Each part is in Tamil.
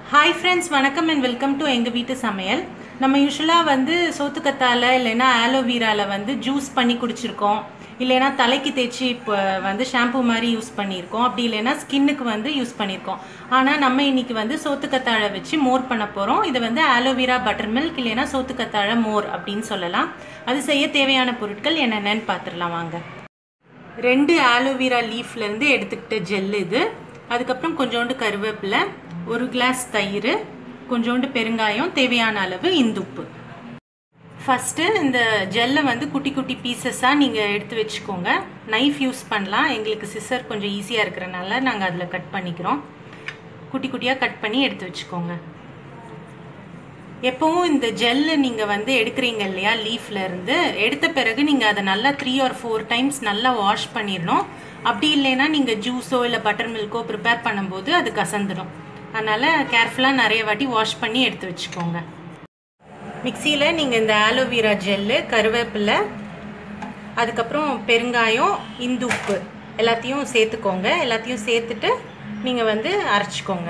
ஹாய் ஃப்ரெண்ட்ஸ் வணக்கம் அண்ட் வெல்கம் டு எங்கள் வீட்டு சமையல் நம்ம யூஸ்வலாக வந்து சோத்துக்கத்தால இல்லைன்னா ஆலோவீரால வந்து ஜூஸ் பண்ணி குடிச்சிருக்கோம் இல்லைன்னா தலைக்கு தேய்ச்சி இப்போ வந்து ஷாம்பு மாதிரி யூஸ் பண்ணியிருக்கோம் அப்படி இல்லைன்னா ஸ்கின்னுக்கு வந்து யூஸ் பண்ணியிருக்கோம் ஆனால் நம்ம இன்னைக்கு வந்து சோத்துக்கத்தாழை வச்சு மோர் பண்ண போகிறோம் இது வந்து ஆலோவீரா பட்டர் மில்க் இல்லைன்னா சோத்துக்கத்தாழை மோர் அப்படின்னு சொல்லலாம் அது செய்ய தேவையான பொருட்கள் என்னென்னன்னு பார்த்துடலாம் வாங்க ரெண்டு ஆலோவேரா லீஃப்லேருந்து எடுத்துக்கிட்ட ஜெல் இது அதுக்கப்புறம் கொஞ்சோண்டு கருவேப்பிலை ஒரு கிளாஸ் தயிர் கொஞ்சோண்டு பெருங்காயம் தேவையான அளவு இந்துப்பு ஃபஸ்ட்டு இந்த ஜெல்லை வந்து குட்டி குட்டி பீசஸாக நீங்கள் எடுத்து வச்சுக்கோங்க நைஃப் யூஸ் பண்ணலாம் எங்களுக்கு சிசர் கொஞ்சம் ஈஸியாக இருக்கிறனால நாங்கள் அதில் கட் பண்ணிக்கிறோம் குட்டி குட்டியாக கட் பண்ணி எடுத்து வச்சுக்கோங்க எப்போவும் இந்த ஜெல்லு நீங்கள் வந்து எடுக்கிறீங்க இல்லையா லீஃப்ல இருந்து எடுத்த பிறகு நீங்கள் அதை நல்லா த்ரீ ஆர் ஃபோர் டைம்ஸ் நல்லா வாஷ் பண்ணிடணும் அப்படி இல்லைன்னா நீங்கள் ஜூஸோ இல்லை பட்டர் மில்க்கோ ப்ரிப்பேர் பண்ணும்போது அது கசந்துடும் அதனால் கேர்ஃபுல்லாக நிறைய வாட்டி வாஷ் பண்ணி எடுத்து வச்சுக்கோங்க மிக்சியில் நீங்கள் இந்த ஆலோவேரா ஜெல்லு கருவேப்பிலை அதுக்கப்புறம் பெருங்காயம் இந்து உப்பு எல்லாத்தையும் சேர்த்துக்கோங்க எல்லாத்தையும் சேர்த்துட்டு நீங்கள் வந்து அரைச்சிக்கோங்க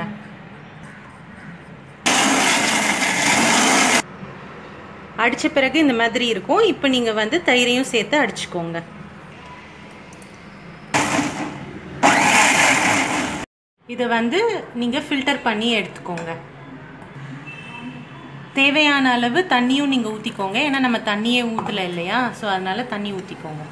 அடித்த பிறகு இந்த மாதிரி இருக்கும் இப்போ நீங்கள் வந்து தயிரையும் சேர்த்து அடிச்சுக்கோங்க இதை வந்து நீங்கள் ஃபில்டர் பண்ணி எடுத்துக்கோங்க தேவையான அளவு தண்ணியும் நீங்கள் ஊற்றிக்கோங்க ஏன்னா நம்ம தண்ணியே ஊற்றலை இல்லையா ஸோ அதனால் தண்ணி ஊற்றிக்கோங்க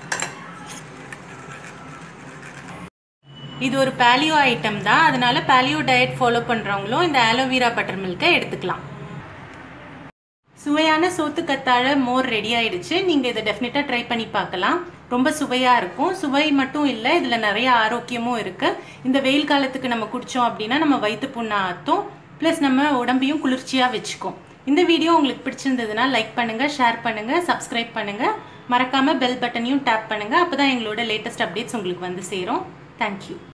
இது ஒரு பேலியோ ஐட்டம் தான் அதனால பேலியோ டயட் ஃபாலோ பண்ணுறவங்களும் இந்த ஆலோவேரா பட்டர் மில்கை எடுத்துக்கலாம் சுவையான சோத்து கத்தாழை மோர் ரெடி ஆயிடுச்சு நீங்கள் இதை டெஃபினட்டாக ட்ரை பண்ணி பார்க்கலாம் ரொம்ப சுவையாக இருக்கும் சுவை மட்டும் இல்லை இதில் நிறைய ஆரோக்கியமும் இருக்குது இந்த வெயில் காலத்துக்கு நம்ம குடித்தோம் அப்படின்னா நம்ம வயிற்று புண்ணை ஆற்றும் ப்ளஸ் நம்ம உடம்பையும் குளிர்ச்சியாக வச்சுக்கும் இந்த வீடியோ உங்களுக்கு பிடிச்சிருந்ததுன்னா லைக் பண்ணுங்கள் ஷேர் பண்ணுங்கள் சப்ஸ்கிரைப் பண்ணுங்கள் மறக்காமல் பெல் பட்டனையும் டேப் பண்ணுங்கள் அப்போ தான் எங்களோட லேட்டஸ்ட் அப்டேட்ஸ் உங்களுக்கு வந்து சேரும் தேங்க்யூ